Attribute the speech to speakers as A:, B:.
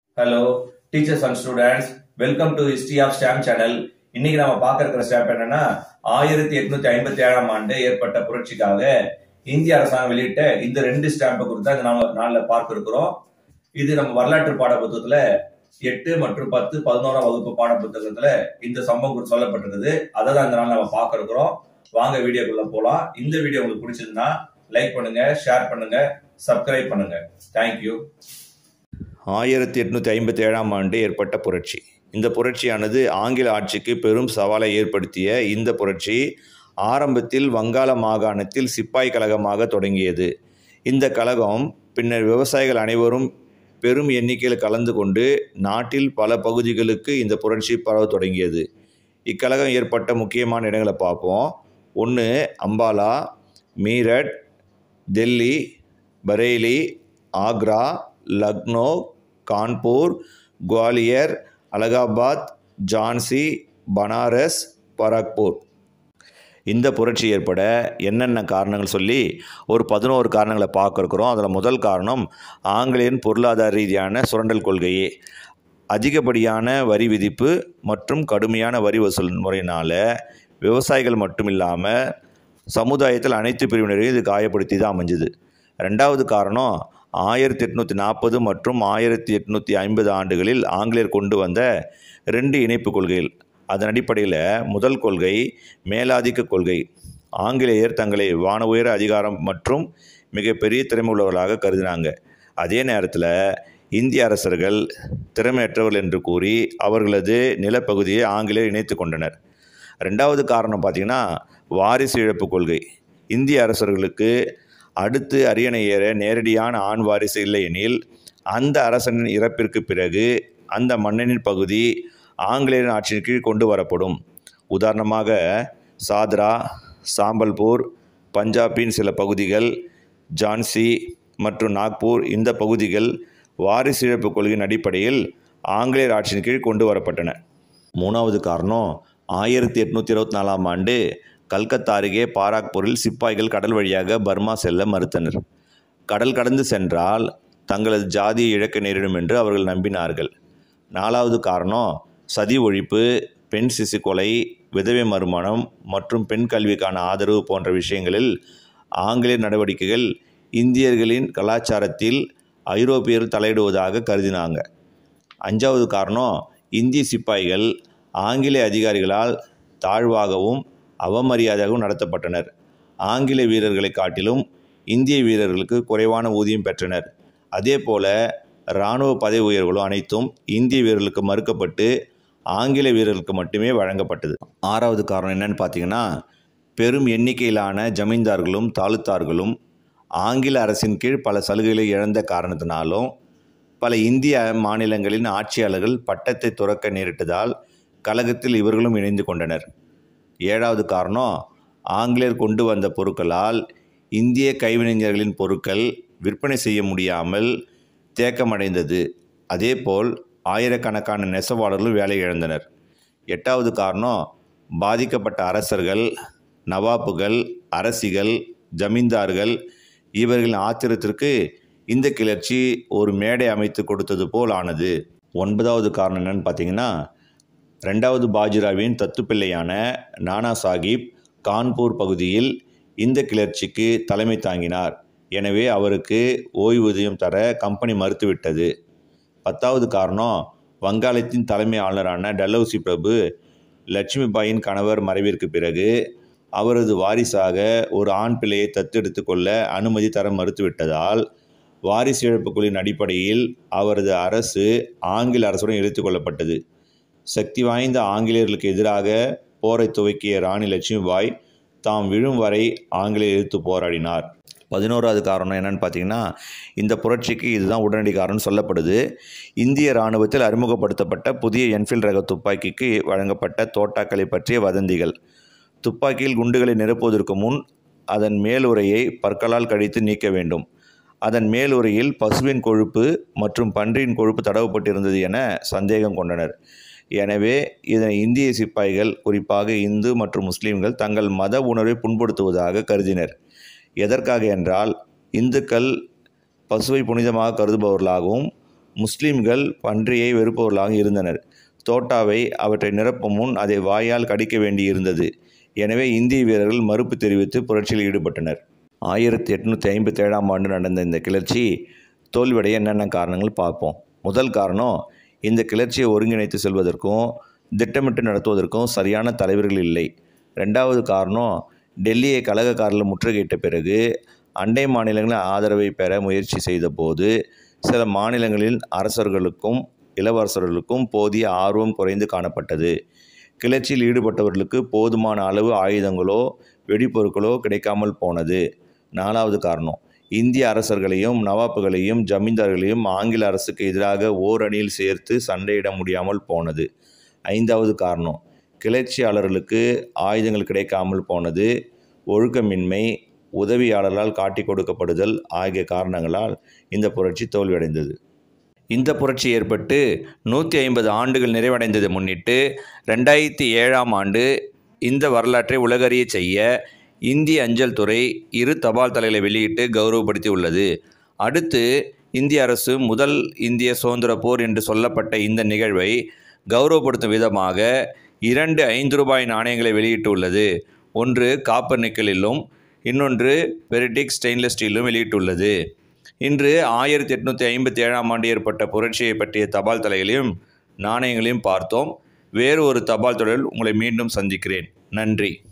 A: hello teachers and students welcome to history of stamp channel இன்னைக்கு நம்ம பார்க்க இருக்கிற ஸ்டாம்ப் என்னன்னா ஆயிரத்தி எட்நூத்தி ஐம்பத்தி ஏழாம் ஆண்டு ஏற்பட்ட புரட்சிக்காக இந்திய அரசாங்கம் வெளியிட்ட இந்த ரெண்டு ஸ்டாம்பை குறித்து இந்த நாள் நாளில் பார்க்க இருக்கிறோம் இது நம்ம வரலாற்று பாட புத்தகத்துல எட்டு மற்றும் பத்து பதினோராம் வகுப்பு பாட புத்தகத்துல இந்த சம்பவம் குறித்து சொல்லப்பட்டிருக்குது அதை தான் இந்த நாள் நம்ம பார்க்க இருக்கிறோம் வாங்க வீடியோக்குள்ள போலாம் இந்த வீடியோ உங்களுக்கு பிடிச்சிருந்தா லைக் பண்ணுங்க ஷேர் பண்ணுங்க சப்ஸ்கிரைப் பண்ணுங்க தேங்க்யூ
B: ஆயிரத்தி எட்நூற்றி ஐம்பத்தி ஏழாம் ஆண்டு ஏற்பட்ட புரட்சி இந்த புரட்சியானது ஆங்கில ஆட்சிக்கு பெரும் சவாலை ஏற்படுத்திய இந்த புரட்சி ஆரம்பத்தில் வங்காள மாகாணத்தில் சிப்பாய் கழகமாக தொடங்கியது இந்த கழகம் பின்னர் விவசாயிகள் அனைவரும் பெரும் எண்ணிக்கையில் கலந்து கொண்டு நாட்டில் பல பகுதிகளுக்கு இந்த புரட்சி பரவ தொடங்கியது இக்கழகம் ஏற்பட்ட முக்கியமான இடங்களை பார்ப்போம் ஒன்று அம்பாலா மீரட் டெல்லி பரேலி ஆக்ரா லக்னோ கான்பூர் குவாலியர் அலகாபாத் ஜான்சி பனாரஸ் பராக்பூர் இந்த புரட்சி ஏற்பட என்னென்ன காரணங்கள் சொல்லி ஒரு பதினோரு காரணங்களை பார்க்க இருக்கிறோம் அதில் முதல் காரணம் ஆங்கிலேயன் பொருளாதார ரீதியான சுரண்டல் கொள்கையே அதிகப்படியான வரி விதிப்பு மற்றும் கடுமையான வரி வசூல் முறையினால் விவசாயிகள் மட்டும் இல்லாமல் சமுதாயத்தில் அனைத்து பிரிவினரையும் இது காயப்படுத்தி தான் அமைஞ்சுது ரெண்டாவது காரணம் ஆயிரத்தி எட்நூற்றி நாற்பது மற்றும் ஆயிரத்தி எட்நூற்றி ஐம்பது ஆண்டுகளில் ஆங்கிலேயர் கொண்டு வந்த ரெண்டு இணைப்பு கொள்கைகள் அதன் அடிப்படையில் முதல் கொள்கை மேலாதிக்க கொள்கை ஆங்கிலேயர் தங்களை வான உயர அதிகாரம் மற்றும் மிகப்பெரிய திறமை உள்ளவர்களாக கருதினாங்க அதே நேரத்தில் இந்திய அரசர்கள் திறமையற்றவர்கள் என்று கூறி அவர்களது நிலப்பகுதியை ஆங்கிலேயர் இணைத்து கொண்டனர் ரெண்டாவது காரணம் பார்த்திங்கன்னா வாரிசு இழப்பு கொள்கை இந்திய அரசர்களுக்கு அடுத்து அரியணை ஏற நேரடியான ஆண் வாரிசு இல்லையெனில் அந்த அரசனின் இறப்பிற்கு பிறகு அந்த மன்னனின் பகுதி ஆங்கிலேயரின் ஆட்சியின் கீழ் கொண்டு வரப்படும் உதாரணமாக சாத்ரா சாம்பல்பூர் பஞ்சாபின் சில பகுதிகள் ஜான்சி மற்றும் நாக்பூர் இந்த பகுதிகள் வாரிசு இழப்பு கொள்கையின் அடிப்படையில் ஆங்கிலேயர் ஆட்சியின் கீழ் கொண்டு வரப்பட்டன மூணாவது காரணம் ஆயிரத்தி எட்நூற்றி இருபத்தி நாலாம் ஆண்டு கல்கத்தா அருகே பாராக்பூரில் சிப்பாய்கள் கடல் வழியாக பர்மா செல்ல மறுத்தனர் கடல் கடந்து சென்றால் தங்களது ஜாதியை இழக்க நேரிடும் என்று அவர்கள் நம்பினார்கள் நாலாவது காரணம் சதி ஒழிப்பு பெண் சிசு கொலை விதவை மறுமணம் மற்றும் பெண் கல்விக்கான ஆதரவு போன்ற விஷயங்களில் ஆங்கிலேய நடவடிக்கைகள் இந்தியர்களின் கலாச்சாரத்தில் ஐரோப்பியர்கள் தலையிடுவதாக கருதினாங்க அஞ்சாவது காரணம் இந்திய சிப்பாய்கள் ஆங்கிலேய அதிகாரிகளால் தாழ்வாகவும் அவமரியாதையாகவும் நடத்தப்பட்டனர் ஆங்கில வீரர்களை காட்டிலும் இந்திய வீரர்களுக்கு குறைவான ஊதியம் பெற்றனர் அதே போல இராணுவ பதவி உயர்வுகளும் அனைத்தும் இந்திய வீரர்களுக்கு மறுக்கப்பட்டு ஆங்கில வீரர்களுக்கு மட்டுமே வழங்கப்பட்டது ஆறாவது காரணம் என்னன்னு பார்த்தீங்கன்னா பெரும் எண்ணிக்கையிலான ஜமீன்தார்களும் தாலுத்தார்களும் ஆங்கில அரசின் கீழ் பல சலுகைகளை இழந்த காரணத்தினாலும் பல இந்திய மாநிலங்களின் ஆட்சியாளர்கள் பட்டத்தை துறக்க நேரிட்டதால் கழகத்தில் இவர்களும் இணைந்து கொண்டனர் ஏழாவது காரணம் ஆங்கிலேயர் கொண்டு வந்த பொருட்களால் இந்திய கைவினைஞர்களின் பொருட்கள் விற்பனை செய்ய முடியாமல் தேக்கமடைந்தது அதேபோல் ஆயிரக்கணக்கான நெசவாளர்களும் வேலை இழந்தனர் எட்டாவது காரணம் பாதிக்கப்பட்ட அரசர்கள் நவாப்புகள் அரசிகள் ஜமீன்தார்கள் இவர்களின் ஆத்திரத்திற்கு இந்த கிளர்ச்சி ஒரு மேடை அமைத்து கொடுத்தது போல் ஆனது ஒன்பதாவது காரணம் என்னன்னு பார்த்தீங்கன்னா ரெண்டாவது பாஜிராவின் தத்துப்பிள்ளையான நானா சாஹிப் கான்பூர் பகுதியில் இந்த கிளர்ச்சிக்கு தலைமை தாங்கினார் எனவே அவருக்கு ஓய்வூதியம் தர கம்பெனி மறுத்துவிட்டது பத்தாவது காரணம் வங்காளத்தின் தலைமை ஆளுநரான டல்ஹௌசி பிரபு லட்சுமிபாயின் கணவர் மறைவிற்கு பிறகு அவரது வாரிசாக ஒரு ஆண் பிள்ளையை தத்தெடுத்து கொள்ள அனுமதி தர மறுத்துவிட்டதால் வாரிசு இழப்புக்குழுவின் அடிப்படையில் அவரது அரசு ஆங்கில அரசுடன் இழுத்து கொள்ளப்பட்டது சக்தி வாய்ந்த ஆங்கிலேயர்களுக்கு எதிராக போரை துவக்கிய ராணி லட்சுமிபாய் தாம் விழும் வரை ஆங்கிலேயர் எதிர்த்து போராடினார் பதினோராவது காரணம் என்னன்னு பார்த்தீங்கன்னா இந்த புரட்சிக்கு இதுதான் உடனடி காரணம் சொல்லப்படுது இந்திய இராணுவத்தில் அறிமுகப்படுத்தப்பட்ட புதிய என்ஃபீல்ட் ரக துப்பாக்கிக்கு வழங்கப்பட்ட தோட்டாக்களை பற்றிய வதந்திகள் துப்பாக்கியில் குண்டுகளை நிரப்புவதற்கு முன் அதன் மேலுறையை பற்களால் கழித்து நீக்க வேண்டும் அதன் மேலுறையில் பசுவின் கொழுப்பு மற்றும் பன்றியின் கொழுப்பு தடவப்பட்டிருந்தது என சந்தேகம் கொண்டனர் எனவே இதனை இந்திய சிப்பாய்கள் குறிப்பாக இந்து மற்றும் முஸ்லீம்கள் தங்கள் மத உணர்வை புண்படுத்துவதாக கருதினர் எதற்காக என்றால் இந்துக்கள் பசுவை புனிதமாக கருதுபவர்களாகவும் முஸ்லிம்கள் பன்றியை வெறுப்பவர்களாக இருந்தனர் தோட்டாவை அவற்றை நிரப்பும் முன் அதை வாயால் கடிக்க வேண்டியிருந்தது எனவே இந்திய வீரர்கள் மறுப்பு தெரிவித்து புரட்சியில் ஈடுபட்டனர் ஆயிரத்தி எட்நூற்றி ஐம்பத்தி ஏழாம் ஆண்டு நடந்த இந்த கிளர்ச்சி தோல்வியடைய என்னென்ன காரணங்கள் பார்ப்போம் முதல் காரணம் இந்த கிளர்ச்சியை ஒருங்கிணைத்து செல்வதற்கும் திட்டமிட்டு நடத்துவதற்கும் சரியான தலைவர்கள் இல்லை ரெண்டாவது காரணம் டெல்லியை கழகக்காரர்கள் முற்றுகையிட்ட பிறகு அண்டை மாநிலங்களின் ஆதரவை பெற முயற்சி செய்தபோது சில மாநிலங்களில் அரசர்களுக்கும் இளவரசர்களுக்கும் போதிய ஆர்வம் குறைந்து காணப்பட்டது கிளர்ச்சியில் ஈடுபட்டவர்களுக்கு போதுமான அளவு ஆயுதங்களோ வெடிப்பொருட்களோ கிடைக்காமல் போனது நாலாவது காரணம் இந்திய அரசர்களையும் நவாப்புகளையும் ஜமீன்தார்களையும் ஆங்கில அரசுக்கு எதிராக ஓரணியில் சேர்த்து சண்டையிட முடியாமல் போனது ஐந்தாவது காரணம் கிளர்ச்சியாளர்களுக்கு ஆயுதங்கள் கிடைக்காமல் போனது ஒழுக்கமின்மை உதவியாளர்களால் காட்டி கொடுக்கப்படுதல் ஆகிய காரணங்களால் இந்த புரட்சி தோல்வியடைந்தது இந்த புரட்சி ஏற்பட்டு நூற்றி ஐம்பது ஆண்டுகள் நிறைவடைந்ததை முன்னிட்டு ரெண்டாயிரத்தி ஏழாம் ஆண்டு இந்த வரலாற்றை உலகறிய செய்ய இந்திய அஞ்சல் துறை இரு தபால் தலைகளை வெளியிட்டு கௌரவப்படுத்தி உள்ளது அடுத்து இந்திய அரசு முதல் இந்திய சுதந்திர போர் என்று சொல்லப்பட்ட இந்த நிகழ்வை கௌரவப்படுத்தும் விதமாக இரண்டு ஐந்து ரூபாய் நாணயங்களை வெளியிட்டுள்ளது ஒன்று காப்பர் நிக்கலிலும் இன்னொன்று பெரிட்டிக் ஸ்டெயின்லெஸ் ஸ்டீலும் வெளியிட்டுள்ளது இன்று ஆயிரத்தி எட்நூற்றி ஐம்பத்தி ஏழாம் ஆண்டு ஏற்பட்ட புரட்சியை பற்றிய தபால் தலைகளையும் நாணயங்களையும் பார்த்தோம் வேறு ஒரு தபால் தொடரில் உங்களை மீண்டும் சந்திக்கிறேன் நன்றி